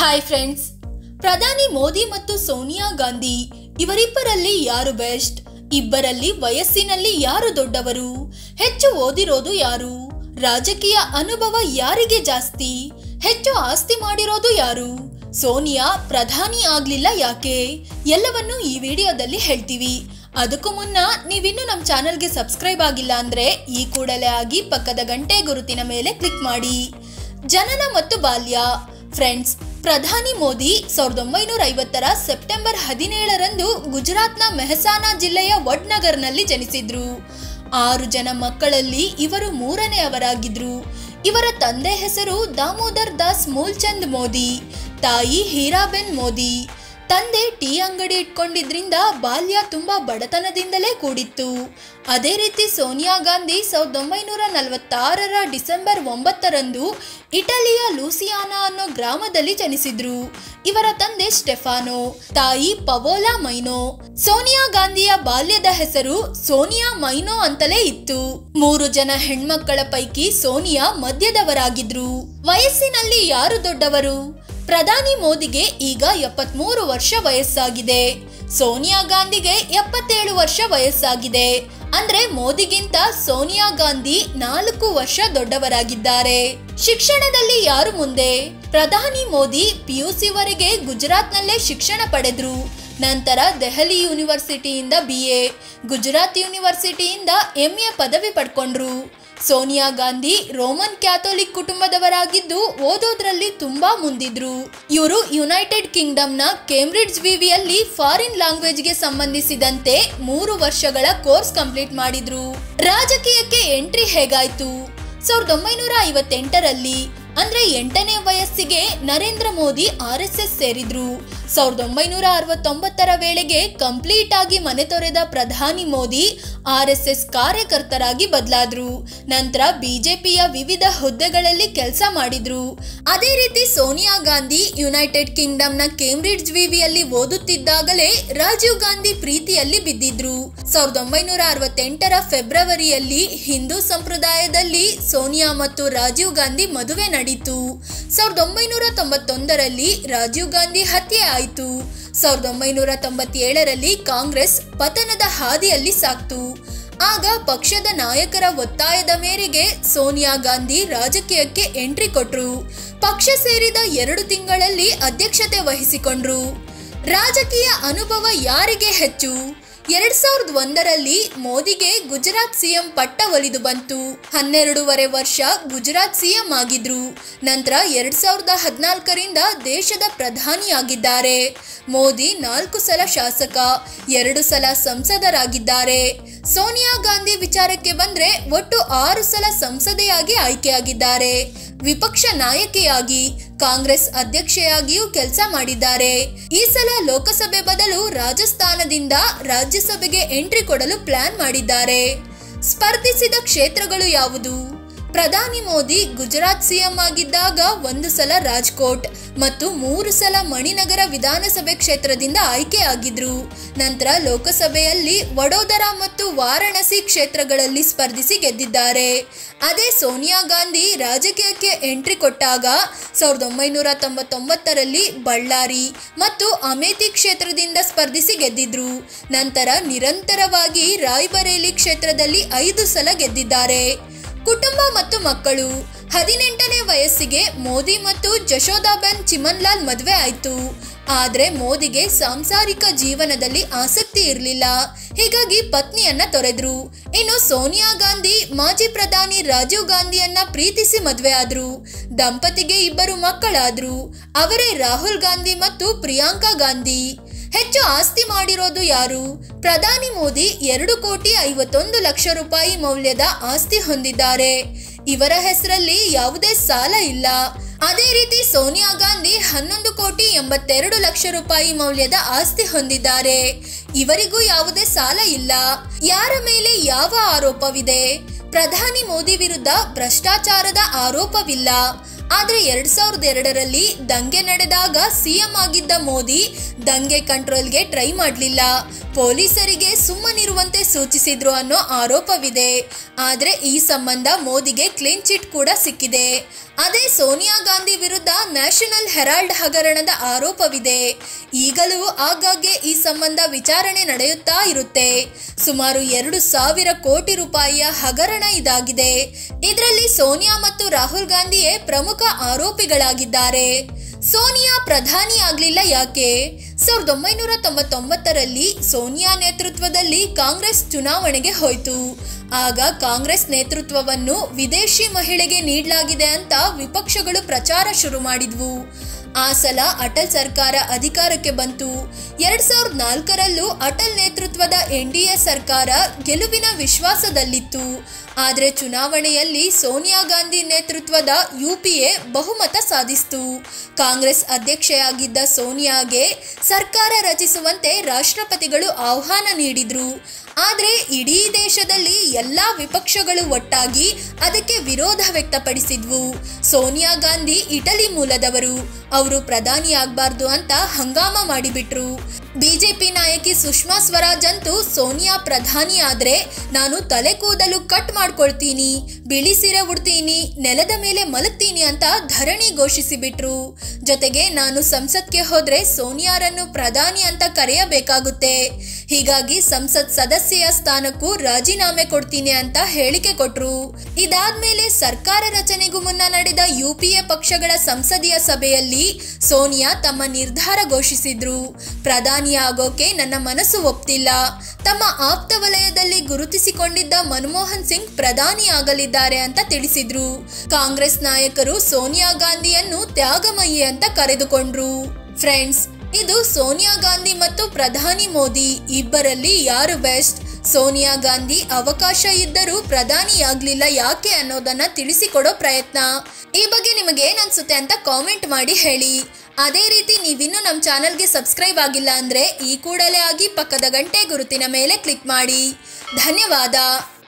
hi friends ಪ್ರಧಾನಿ ಮೋದಿ ಮತ್ತು ಸೋನಿಯಾ ಗಾಂಧಿ ಇವರಿಬ್ಬರಲ್ಲಿ ಯಾರು ಬೆಸ್ಟ್ ಇಬ್ಬರಲ್ಲಿ ವಯಸ್ಸಿನಲ್ಲಿ ಯಾರು ದೊಡ್ಡವರು ಹೆಚ್ಚು ಓದಿರೋದು ಯಾರು ರಾಜಕೀಯ ಅನುಭವ ಯಾರಿಗೆ ಜಾಸ್ತಿ ಹೆಚ್ಚು ಆಸ್ತಿ ಮಾಡಿರೋದು ಯಾರು ಸೋನಿಯಾ ಪ್ರಧಾನಿ ಆಗ್ಲಿಲ್ಲ ಯಾಕೆ ಎಲ್ಲವನ್ನು ಈ ವಿಡಿಯೋದಲ್ಲಿ ಹೇಳ್ತೀವಿ ಅದಕ್ಕೂ ಮುನ್ನ ನೀವಿನ್ನೂ ನಮ್ಮ ಚಾನಲ್ಗೆ ಸಬ್ಸ್ಕ್ರೈಬ್ ಆಗಿಲ್ಲ ಅಂದ್ರೆ ಈ ಕೂಡಲೇ ಆಗಿ ಪಕ್ಕದ ಗಂಟೆ ಗುರುತಿನ ಮೇಲೆ ಕ್ಲಿಕ್ ಮಾಡಿ ಜನನ ಮತ್ತು ಬಾಲ್ಯ ಫ್ರೆಂಡ್ಸ್ ಪ್ರಧಾನಿ ಮೋದಿ ಸಾವಿರದ ಒಂಬೈನೂರ ಐವತ್ತರ ಸೆಪ್ಟೆಂಬರ್ ಹದಿನೇಳರಂದು ಗುಜರಾತ್ನ ಮೆಹಸಾನಾ ಜಿಲ್ಲೆಯ ವಡ್ನಗರ್ನಲ್ಲಿ ಜನಿಸಿದ್ರು ಆರು ಜನ ಮಕ್ಕಳಲ್ಲಿ ಇವರು ಮೂರನೆಯವರಾಗಿದ್ರು ಇವರ ತಂದೆ ಹೆಸರು ದಾಮೋದರ್ ದಾಸ್ ಮೂಲ್ಚಂದ್ ಮೋದಿ ತಾಯಿ ಹೀರಾಬೆನ್ ಮೋದಿ ತಂದೆ ಟೀ ಅಂಗಡಿ ಇಟ್ಕೊಂಡಿದ್ರಿಂದ ಬಾಲ್ಯ ತುಂಬಾ ಬಡತನದಿಂದಲೇ ಕೂಡಿತ್ತು ಅದೇ ರೀತಿ ಸೋನಿಯಾ ಗಾಂಧಿ ಸಾವಿರದ ಒಂಬೈನೂರ ನಲವತ್ತಾರರ ಡಿಸೆಂಬರ್ ಒಂಬತ್ತರಂದು ಇಟಲಿಯ ಲೂಸಿಯಾನಾ ಅನ್ನೋ ಗ್ರಾಮದಲ್ಲಿ ಜನಿಸಿದ್ರು ಇವರ ತಂದೆ ಸ್ಟೆಫಾನೋ ತಾಯಿ ಪವೋಲಾ ಮೈನೋ ಸೋನಿಯಾ ಗಾಂಧಿಯ ಬಾಲ್ಯದ ಹೆಸರು ಸೋನಿಯಾ ಮೈನೋ ಅಂತಲೇ ಇತ್ತು ಮೂರು ಜನ ಹೆಣ್ಮಕ್ಕಳ ಪೈಕಿ ಸೋನಿಯಾ ಮಧ್ಯದವರಾಗಿದ್ರು ವಯಸ್ಸಿನಲ್ಲಿ ಯಾರು ದೊಡ್ಡವರು ಪ್ರಧಾನಿ ಮೋದಿಗೆ ಈಗ ಎಪ್ಪತ್ಮೂರು ವರ್ಷ ವಯಸ್ಸಾಗಿದೆ ಸೋನಿಯಾ ಗಾಂಧಿಗೆ ಎಪ್ಪತ್ತೇಳು ವರ್ಷ ವಯಸ್ಸಾಗಿದೆ ಅಂದ್ರೆ ಮೋದಿಗಿಂತ ಸೋನಿಯಾ ಗಾಂಧಿ ನಾಲ್ಕು ವರ್ಷ ದೊಡ್ಡವರಾಗಿದ್ದಾರೆ ಶಿಕ್ಷಣದಲ್ಲಿ ಯಾರು ಮುಂದೆ ಪ್ರಧಾನಿ ಮೋದಿ ಪಿಯುಸಿವರೆಗೆ ಗುಜರಾತ್ನಲ್ಲೇ ಶಿಕ್ಷಣ ಪಡೆದ್ರು ನಂತರ ದೆಹಲಿ ಯೂನಿವರ್ಸಿಟಿಯಿಂದ ಬಿ ಎ ಗುಜರಾತ್ ಯೂನಿವರ್ಸಿಟಿಯಿಂದ ಎಂ ಎ ಪದವಿ ಪಡ್ಕೊಂಡ್ರು ಸೋನಿಯಾ ಗಾಂಧಿ ರೋಮನ್ ಕ್ಯಾಥೋಲಿಕ್ ಕುಟುಂಬದವರಾಗಿದ್ದು ಓದೋದ್ರಲ್ಲಿ ತುಂಬಾ ಮುಂದಿದ್ರು ಇವರು ಯುನೈಟೆಡ್ ಕಿಂಗ್ಡಮ್ನ ಕೇಂಬ್ರಿಡ್ಜ್ ವಿವಿಯಲ್ಲಿ ಫಾರಿನ್ ಲ್ಯಾಂಗ್ವೇಜ್ಗೆ ಸಂಬಂಧಿಸಿದಂತೆ ಮೂರು ವರ್ಷಗಳ ಕೋರ್ಸ್ ಕಂಪ್ಲೀಟ್ ಮಾಡಿದ್ರು ರಾಜಕೀಯಕ್ಕೆ ಎಂಟ್ರಿ ಹೇಗಾಯ್ತು ಸಾವಿರದ ಒಂಬೈನೂರ ಐವತ್ತೆಂಟರಲ್ಲಿ ಅಂದ್ರೆ ಎಂಟನೇ ವಯಸ್ಸಿಗೆ Narendra Modi R S S ಸೇರಿದ್ರು ಸಾವಿರದ ಒಂಬೈನೂರ ಅರವತ್ತೊಂಬತ್ತರ ವೇಳೆಗೆ ಕಂಪ್ಲೀಟ್ ಆಗಿ ಮನೆ ತೊರೆದ ಪ್ರಧಾನಿ ಮೋದಿ ಆರ್ ಎಸ್ ಎಸ್ ಕಾರ್ಯಕರ್ತರಾಗಿ ಬದಲಾದ್ರು ನಂತರ ಬಿಜೆಪಿಯ ವಿವಿಧ ಹುದ್ದೆಗಳಲ್ಲಿ ಕೆಲಸ ಮಾಡಿದ್ರು ಅದೇ ರೀತಿ ಸೋನಿಯಾ ಗಾಂಧಿ ಯುನೈಟೆಡ್ ಕಿಂಗ್ಡಮ್ನ ಕೇಂಬ್ರಿಡ್ಜ್ ವಿವಿಯಲ್ಲಿ ಓದುತ್ತಿದ್ದಾಗಲೇ ರಾಜೀವ್ ಗಾಂಧಿ ಪ್ರೀತಿಯಲ್ಲಿ ಬಿದ್ದಿದ್ರು ಸಾವಿರದ ಒಂಬೈನೂರ ಅರವತ್ತೆಂಟರ ಫೆಬ್ರವರಿಯಲ್ಲಿ ಹಿಂದೂ ಸಂಪ್ರದಾಯದಲ್ಲಿ ಸೋನಿಯಾ ಮತ್ತು ರಾಜೀವ್ ಗಾಂಧಿ ಮದುವೆ ನಡೀತು ಸಾವಿರದ ಒಂಬೈನೂರ ತೊಂಬತ್ತೊಂದರಲ್ಲಿ ರಾಜೀವ್ ಗಾಂಧಿ ಹತ್ಯೆ ಆಯಿತು ಸಾವಿರದ ಒಂಬೈನೂರ ತೊಂಬತ್ತೇಳರಲ್ಲಿ ಕಾಂಗ್ರೆಸ್ ಪತನದ ಹಾದಿಯಲ್ಲಿ ಸಾಕ್ತು ಆಗ ಪಕ್ಷದ ನಾಯಕರ ಒತ್ತಾಯದ ಮೇರೆಗೆ ಸೋನಿಯಾ ಗಾಂಧಿ ರಾಜಕೀಯಕ್ಕೆ ಎಂಟ್ರಿ ಕೊಟ್ರು ಪಕ್ಷ ಸೇರಿದ ಎರಡು ತಿಂಗಳಲ್ಲಿ ಅಧ್ಯಕ್ಷತೆ ವಹಿಸಿಕೊಂಡ್ರು ರಾಜಕೀಯ ಅನುಭವ ಯಾರಿಗೆ ಹೆಚ್ಚು ಎರಡ್ ಸಾವಿರದ ಒಂದರಲ್ಲಿ ಮೋದಿಗೆ ಗುಜರಾತ್ ಸಿಎಂ ಪಟ್ಟ ಒಲಿದು ಬಂತು ಹನ್ನೆರಡೂವರೆ ವರ್ಷ ಗುಜರಾತ್ ಸಿಎಂ ಆಗಿದ್ರು ನಂತರ ಎರಡ್ ಸಾವಿರದ ಹದಿನಾಲ್ಕರಿಂದ ದೇಶದ ಪ್ರಧಾನಿಯಾಗಿದ್ದಾರೆ ಮೋದಿ ನಾಲ್ಕು ಸಲ ಶಾಸಕ ಎರಡು ಸಲ ಸಂಸದರಾಗಿದ್ದಾರೆ ಸೋನಿಯಾ ಗಾಂಧಿ ವಿಚಾರಕ್ಕೆ ಬಂದ್ರೆ ಒಟ್ಟು ಆರು ಸಲ ಸಂಸದೆಯಾಗಿ ಆಯ್ಕೆಯಾಗಿದ್ದಾರೆ ವಿಪಕ್ಷ ನಾಯಕಿಯಾಗಿ ಕಾಂಗ್ರೆಸ್ ಅಧ್ಯಕ್ಷೆಯಾಗಿಯೂ ಕೆಲಸ ಮಾಡಿದ್ದಾರೆ ಈ ಸಲ ಲೋಕಸಭೆ ಬದಲು ರಾಜಸ್ಥಾನದಿಂದ ರಾಜ್ಯಸಭೆಗೆ ಎಂಟ್ರಿ ಕೊಡಲು ಪ್ಲಾನ್ ಮಾಡಿದ್ದಾರೆ ಸ್ಪರ್ಧಿಸಿದ ಕ್ಷೇತ್ರಗಳು ಯಾವುದು ಪ್ರಧಾನಿ ಮೋದಿ ಗುಜರಾತ್ ಸಿಎಂ ಆಗಿದ್ದಾಗ ಒಂದು ಸಲ ರಾಜ್ಕೋಟ್ ಮತ್ತು ಮೂರು ಸಲ ಮಣಿನಗರ ವಿಧಾನಸಭೆ ಕ್ಷೇತ್ರದಿಂದ ಆಯ್ಕೆಯಾಗಿದ್ರು ನಂತರ ಲೋಕಸಭೆಯಲ್ಲಿ ವಡೋದರ ಮತ್ತು ವಾರಾಣಸಿ ಕ್ಷೇತ್ರಗಳಲ್ಲಿ ಸ್ಪರ್ಧಿಸಿ ಗೆದ್ದಿದ್ದಾರೆ ಅದೇ ಸೋನಿಯಾ ಗಾಂಧಿ ರಾಜಕೀಯಕ್ಕೆ ಎಂಟ್ರಿ ಕೊಟ್ಟಾಗ ಸಾವಿರದ ಒಂಬೈನೂರ ತೊಂಬತ್ತೊಂಬತ್ತರಲ್ಲಿ ಬಳ್ಳಾರಿ ಮತ್ತು ಅಮೇಥಿ ಕ್ಷೇತ್ರದಿಂದ ಸ್ಪರ್ಧಿಸಿ ಗೆದ್ದಿದ್ರು ನಂತರ ನಿರಂತರವಾಗಿ ರಾಯ್ಬರೇಲಿ ಕ್ಷೇತ್ರದಲ್ಲಿ ಐದು ಸಲ ಗೆದ್ದಿದ್ದಾರೆ ಕುಟುಂಬ ಮತ್ತು ಮಕ್ಕಳು ಹದಿನೆಂಟನೇ ವಯಸ್ಸಿಗೆ ಮೋದಿ ಮತ್ತು ಜಶೋದಾಬೆನ್ ಚಿಮನ್ಲಾಲ್ ಮದುವೆ ಆಯ್ತು ಆದ್ರೆ ಮೋದಿಗೆ ಸಾಂಸಾರಿಕ ಜೀವನದಲ್ಲಿ ಆಸಕ್ತಿ ಇರಲಿಲ್ಲ ಹೀಗಾಗಿ ಪತ್ನಿಯನ್ನ ತೊರೆದ್ರು ಇನ್ನು ಸೋನಿಯಾ ಗಾಂಧಿ ಮಾಜಿ ಪ್ರಧಾನಿ ರಾಜೀವ್ ಗಾಂಧಿಯನ್ನ ಪ್ರೀತಿಸಿ ಮದುವೆ ಆದ್ರು ದಂಪತಿಗೆ ಇಬ್ಬರು ಮಕ್ಕಳಾದ್ರು ಅವರೇ ರಾಹುಲ್ ಗಾಂಧಿ ಮತ್ತು ಪ್ರಿಯಾಂಕಾ ಗಾಂಧಿ ಹೆಚ್ಚು ಆಸ್ತಿ ಮಾಡಿರೋದು ಯಾರು ಪ್ರಧಾನಿ ಮೋದಿ ಎರಡು ಕೋಟಿ ಐವತ್ತೊಂದು ಲಕ್ಷ ರೂಪಾಯಿ ಮೌಲ್ಯದ ಆಸ್ತಿ ಹೊಂದಿದ್ದಾರೆ ಇವರ ಹೆಸರಲ್ಲಿ ಯಾವುದೇ ಸಾಲ ಇಲ್ಲ ಅದೇ ರೀತಿ ಸೋನಿಯಾ ಗಾಂಧಿ ಹನ್ನೊಂದು ಕೋಟಿ ಎಂಬತ್ತೆರಡು ಲಕ್ಷ ರೂಪಾಯಿ ಮೌಲ್ಯದ ಆಸ್ತಿ ಹೊಂದಿದ್ದಾರೆ ಇವರಿಗೂ ಯಾವುದೇ ಸಾಲ ಇಲ್ಲ ಯಾರ ಮೇಲೆ ಯಾವ ಆರೋಪವಿದೆ ಪ್ರಧಾನಿ ಮೋದಿ ವಿರುದ್ಧ ಭ್ರಷ್ಟಾಚಾರದ ಆರೋಪವಿಲ್ಲ ಆದ್ರೆ ಎರಡ್ ಸಾವಿರದ ಎರಡರಲ್ಲಿ ದಂಗೆ ನಡೆದಾಗ ಸಿಎಂ ಆಗಿದ್ದ ಮೋದಿ ದಂಗೆ ಕಂಟ್ರೋಲ್ಗೆ ಟ್ರೈ ಮಾಡಲಿಲ್ಲ ಪೊಲೀಸರಿಗೆ ಸುಮ್ಮನಿರುವಂತೆ ಸೂಚಿಸಿದ್ರು ಅನ್ನೋ ಆರೋಪವಿದೆ ಆದ್ರೆ ಈ ಸಂಬಂಧ ಮೋದಿಗೆ ಕ್ಲೀನ್ ಚಿಟ್ ಕೂಡ ಸಿಕ್ಕಿದೆ ಅದೇ ಸೋನಿಯಾ ಗಾಂಧಿ ವಿರುದ್ಧ ನ್ಯಾಷನಲ್ ಹೆರಾಲ್ಡ್ ಹಗರಣದ ಆರೋಪವಿದೆ ಈಗಲೂ ಆಗಾಗ್ಗೆ ಈ ಸಂಬಂಧ ವಿಚಾರಣೆ ನಡೆಯುತ್ತಾ ಇರುತ್ತೆ ಸುಮಾರು ಎರಡು ಸಾವಿರ ಕೋಟಿ ರೂಪಾಯಿಯ ಹಗರಣ ಇದಾಗಿದೆ ಇದರಲ್ಲಿ ಸೋನಿಯಾ ಮತ್ತು ರಾಹುಲ್ ಗಾಂಧಿಯೇ ಪ್ರಮುಖ ಆರೋಪಿಗಳಾಗಿದ್ದಾರೆ ಸೋನಿಯಾ ಪ್ರಧಾನಿ ಆಗ್ಲಿಲ್ಲ ಯಾಕೆ ಸಾವಿರದ ಒಂಬೈನೂರ ತೊಂಬತ್ತೊಂಬತ್ತರಲ್ಲಿ ಸೋನಿಯಾ ನೇತೃತ್ವದಲ್ಲಿ ಕಾಂಗ್ರೆಸ್ ಚುನಾವಣೆಗೆ ಹೋಯಿತು ಆಗ ಕಾಂಗ್ರೆಸ್ ನೇತೃತ್ವವನ್ನು ವಿದೇಶಿ ಮಹಿಳೆಗೆ ನೀಡಲಾಗಿದೆ ಅಂತ ವಿಪಕ್ಷಗಳು ಪ್ರಚಾರ ಶುರು ಮಾಡಿದ್ವು ಆ ಸಲ ಅಟಲ್ ಸರ್ಕಾರ ಅಧಿಕಾರಕ್ಕೆ ಬಂತು ಎರಡ್ ಸಾವಿರದ ನಾಲ್ಕರಲ್ಲೂ ಅಟಲ್ ನೇತೃತ್ವದ ಎನ್ ಡಿ ಎ ಸರ್ಕಾರ ಗೆಲುವಿನ ವಿಶ್ವಾಸದಲ್ಲಿತ್ತು ಆದರೆ ಚುನಾವಣೆಯಲ್ಲಿ ಸೋನಿಯಾ ಗಾಂಧಿ ನೇತೃತ್ವದ ಯು ಪಿ ಎ ಬಹುಮತ ಸಾಧಿಸಿತು ಕಾಂಗ್ರೆಸ್ ಅಧ್ಯಕ್ಷೆಯಾಗಿದ್ದ ಸೋನಿಯಾಗೆ ಸರ್ಕಾರ ರಚಿಸುವಂತೆ ರಾಷ್ಟ್ರಪತಿಗಳು ಆಹ್ವಾನ ನೀಡಿದ್ರು ಆದರೆ ಇಡೀ ದೇಶದಲ್ಲಿ ಎಲ್ಲಾ ವಿಪಕ್ಷಗಳು ಒಟ್ಟಾಗಿ ಅದಕ್ಕೆ ವಿರೋಧ ವ್ಯಕ್ತಪಡಿಸಿದ್ವು ಸೋನಿಯಾ ಗಾಂಧಿ ಇಟಲಿ ಮೂಲದವರು ಅವರು ಪ್ರಧಾನಿ ಆಗ್ಬಾರ್ದು ಅಂತ ಹಂಗಾಮ ಮಾಡಿಬಿಟ್ರು ಬಿಜೆಪಿ ನಾಯಕಿ ಸುಷ್ಮಾ ಸ್ವರಾಜ್ ಅಂತೂ ಸೋನಿಯಾ ಪ್ರಧಾನಿ ಆದ್ರೆ ನಾನು ತಲೆ ಕೂದಲು ಕಟ್ ಮಾಡ್ಕೊಳ್ತೀನಿ ಬಿಳಿ ಸೀರೆ ಉಡ್ತೀನಿ ನೆಲದ ಮೇಲೆ ಮಲಗ್ತೀನಿ ಅಂತ ಧರಣಿ ಘೋಷಿಸಿಬಿಟ್ರು ಜೊತೆಗೆ ನಾನು ಸಂಸತ್ಗೆ ಹೋದ್ರೆ ಸೋನಿಯಾರನ್ನು ಪ್ರಧಾನಿ ಅಂತ ಕರೆಯಬೇಕಾಗುತ್ತೆ ಹೀಗಾಗಿ ಸಂಸತ್ ಸದಸ್ಯೆಯ ಸ್ಥಾನಕ್ಕೂ ರಾಜೀನಾಮೆ ಕೊಡ್ತೀನಿ ಅಂತ ಹೇಳಿಕೆ ಕೊಟ್ರು ಇದಾದ್ಮೇಲೆ ಸರ್ಕಾರ ರಚನೆಗೂ ಮುನ್ನ ನಡೆದ ಯುಪಿಎ ಪಕ್ಷಗಳ ಸಂಸದೀಯ ಸಭೆಯಲ್ಲಿ ಸೋನಿಯಾ ತಮ್ಮ ನಿರ್ಧಾರ ಘೋಷಿಸಿದ್ರು ಪ್ರಧಾನಿ ಆಗೋಕೆ ನನ್ನ ಮನಸ್ಸು ಒಪ್ತಿಲ್ಲ ತಮ್ಮ ಆಪ್ತ ವಲಯದಲ್ಲಿ ಗುರುತಿಸಿಕೊಂಡಿದ್ದ ಮನಮೋಹನ್ ಸಿಂಗ್ ಪ್ರಧಾನಿ ಆಗಲಿದ್ದಾರೆ ಅಂತ ತಿಳಿಸಿದ್ರು ಕಾಂಗ್ರೆಸ್ ನಾಯಕರು ಸೋನಿಯಾ ಗಾಂಧಿಯನ್ನು ತ್ಯಾಗಮಯಿ ಅಂತ ಕರೆದುಕೊಂಡ್ರು ಫ್ರೆಂಡ್ಸ್ ಇದು ಸೋನಿಯಾ ಗಾಂಧಿ ಮತ್ತು ಪ್ರಧಾನಿ ಮೋದಿ ಇಬ್ಬರಲ್ಲಿ ಯಾರು ಬೆಸ್ಟ್ ಸೋನಿಯಾ ಗಾಂಧಿ ಅವಕಾಶ ಇದ್ದರೂ ಪ್ರಧಾನಿಯಾಗ್ಲಿಲ್ಲ ಯಾಕೆ ಅನ್ನೋದನ್ನ ತಿಳಿಸಿಕೊಡೋ ಪ್ರಯತ್ನ ಈ ಬಗ್ಗೆ ನಿಮಗೆ ಏನ್ ಅನ್ಸುತ್ತೆ ಅಂತ ಕಾಮೆಂಟ್ ಮಾಡಿ ಹೇಳಿ ಅದೇ ರೀತಿ ನೀವಿನ್ನೂ ನಮ್ಮ ಚಾನಲ್ಗೆ ಸಬ್ಸ್ಕ್ರೈಬ್ ಆಗಿಲ್ಲ ಅಂದ್ರೆ ಈ ಕೂಡಲೇ ಆಗಿ ಪಕ್ಕದ ಗಂಟೆ ಗುರುತಿನ ಮೇಲೆ ಕ್ಲಿಕ್ ಮಾಡಿ ಧನ್ಯವಾದ